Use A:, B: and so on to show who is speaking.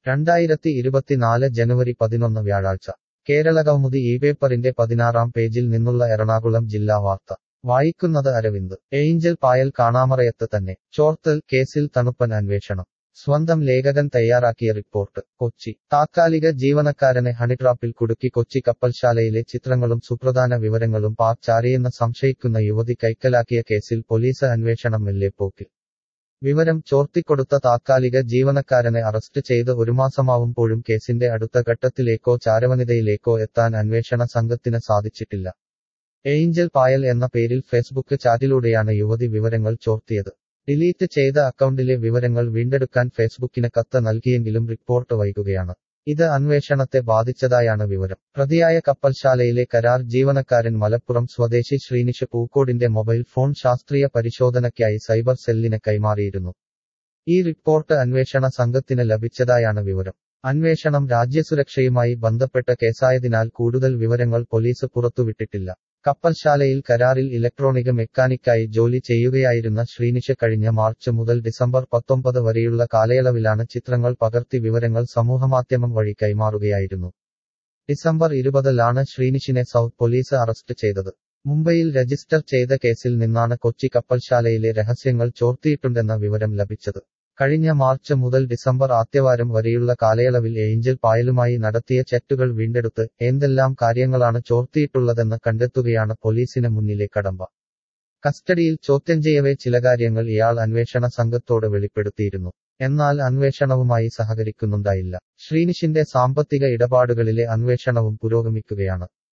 A: രണ്ടായിരത്തി ഇരുപത്തിനാല് ജനുവരി പതിനൊന്ന് വ്യാഴാഴ്ച കേരളകൗമുദി ഈ പേപ്പറിന്റെ പതിനാറാം പേജിൽ നിന്നുള്ള എറണാകുളം ജില്ലാ വാർത്ത വായിക്കുന്നത് അരവിന്ദ് ഏഞ്ചൽ പായൽ കാണാമറയത്ത് തന്നെ ചോർത്തൽ കേസിൽ തണുപ്പൻ അന്വേഷണം സ്വന്തം ലേഖകൻ തയ്യാറാക്കിയ റിപ്പോർട്ട് കൊച്ചി താത്കാലിക ജീവനക്കാരനെ ഹണിട്രാപ്പിൽ കുടുക്കി കൊച്ചി കപ്പൽശാലയിലെ ചിത്രങ്ങളും സുപ്രധാന വിവരങ്ങളും പാക് ചാരിയെന്ന് സംശയിക്കുന്ന യുവതി കൈക്കലാക്കിയ കേസിൽ പോലീസ് അന്വേഷണം മെല്ലെപ്പോക്കിൽ വിവരം ചോർത്തിക്കൊടുത്ത താത്കാലിക ജീവനക്കാരനെ അറസ്റ്റ് ചെയ്ത് ഒരു മാസമാവുമ്പോഴും കേസിന്റെ അടുത്ത ഘട്ടത്തിലേക്കോ ചാരവനിതയിലേക്കോ എത്താൻ അന്വേഷണ സംഘത്തിന് സാധിച്ചിട്ടില്ല ഏഞ്ചൽ പായൽ എന്ന പേരിൽ ഫേസ്ബുക്ക് ചാറ്റിലൂടെയാണ് യുവതി വിവരങ്ങൾ ചോർത്തിയത് ഡിലീറ്റ് ചെയ്ത അക്കൗണ്ടിലെ വിവരങ്ങൾ വീണ്ടെടുക്കാൻ ഫേസ്ബുക്കിന് കത്ത് നൽകിയെങ്കിലും റിപ്പോർട്ട് വൈകുകയാണ് ഇത് അന്വേഷണത്തെ ബാധിച്ചതായാണ് വിവരം പ്രതിയായ കപ്പൽശാലയിലെ കരാർ ജീവനക്കാരൻ മലപ്പുറം സ്വദേശി ശ്രീനിഷ് പൂക്കോടിന്റെ മൊബൈൽ ഫോൺ ശാസ്ത്രീയ പരിശോധനയ്ക്കായി സൈബർ സെല്ലിന് കൈമാറിയിരുന്നു ഈ റിപ്പോർട്ട് അന്വേഷണ സംഘത്തിന് ലഭിച്ചതായാണ് വിവരം അന്വേഷണം രാജ്യസുരക്ഷയുമായി ബന്ധപ്പെട്ട കേസായതിനാൽ കൂടുതൽ വിവരങ്ങൾ പോലീസ് പുറത്തുവിട്ടിട്ടില്ല കപ്പൽശാലയിൽ കരാറിൽ ഇലക്ട്രോണിക് മെക്കാനിക്കായി ജോലി ചെയ്യുകയായിരുന്ന ശ്രീനിഷ് കഴിഞ്ഞ മാർച്ച് മുതൽ ഡിസംബർ പത്തൊമ്പത് വരെയുള്ള കാലയളവിലാണ് ചിത്രങ്ങൾ പകർത്തി വിവരങ്ങൾ സമൂഹമാധ്യമം വഴി കൈമാറുകയായിരുന്നു ഡിസംബർ ഇരുപതിലാണ് ശ്രീനിഷിനെ സൗത്ത് പോലീസ് അറസ്റ്റ് ചെയ്തത് മുംബൈയിൽ രജിസ്റ്റർ ചെയ്ത കേസിൽ നിന്നാണ് കൊച്ചി കപ്പൽശാലയിലെ രഹസ്യങ്ങൾ ചോർത്തിയിട്ടുണ്ടെന്ന വിവരം ലഭിച്ചത് കഴിഞ്ഞ മാർച്ച് മുതൽ ഡിസംബർ ആദ്യവാരം വരെയുള്ള കാലയളവിൽ ഏഞ്ചൽ പായലുമായി നടത്തിയ ചറ്റുകൾ വീണ്ടെടുത്ത് എന്തെല്ലാം കാര്യങ്ങളാണ് ചോർത്തിയിട്ടുള്ളതെന്ന് കണ്ടെത്തുകയാണ് പോലീസിന് മുന്നിലെ കടമ്പ കസ്റ്റഡിയിൽ ചോദ്യം ചെയ്യവേ ചില കാര്യങ്ങൾ ഇയാൾ അന്വേഷണ സംഘത്തോട് വെളിപ്പെടുത്തിയിരുന്നു എന്നാൽ അന്വേഷണവുമായി സഹകരിക്കുന്നുണ്ടായില്ല ശ്രീനിഷിന്റെ സാമ്പത്തിക ഇടപാടുകളിലെ അന്വേഷണവും പുരോഗമിക്കുകയാണ്